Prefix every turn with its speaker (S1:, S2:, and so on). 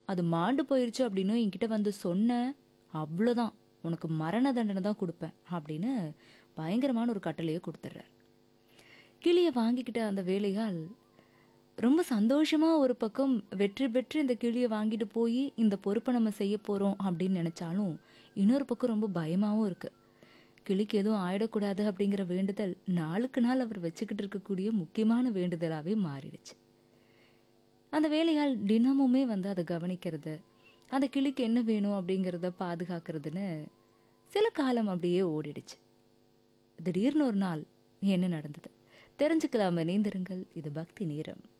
S1: அது மாண்டு போயிருச்சு அப்படின்னு என்கிட்ட வந்து சொன்ன அவ்வளோதான் உனக்கு மரண தண்டனை தான் கொடுப்பேன் அப்படின்னு பயங்கரமான ஒரு கட்டளையை கொடுத்துட்றாரு கிளியை வாங்கிக்கிட்ட அந்த வேலையால் ரொம்ப சந்தோஷமா ஒரு பக்கம் வெற்றி பெற்று இந்த கிளியை வாங்கிட்டு போய் இந்த பொறுப்பை நம்ம செய்ய போறோம் அப்படின்னு நினைச்சாலும் இன்னொரு பக்கம் ரொம்ப பயமாவும் இருக்கு கிளிக்கு எதுவும் ஆயிடக்கூடாது அப்படிங்கிற வேண்டுதல் நாளுக்கு நாள் அவர் வச்சுக்கிட்டு இருக்கக்கூடிய முக்கியமான வேண்டுதலாவே மாறிடுச்சு அந்த வேலையால் தினமுமே வந்து அதை கவனிக்கிறது அந்த கிளிக்கு என்ன வேணும் அப்படிங்கிறத பாதுகாக்கிறதுன்னு சில காலம் அப்படியே ஓடிடுச்சு திடீர்னு ஒரு நாள் என்ன நடந்தது தெரிஞ்சுக்கலாம் இணைந்திருங்கள் இது பக்தி நேரம்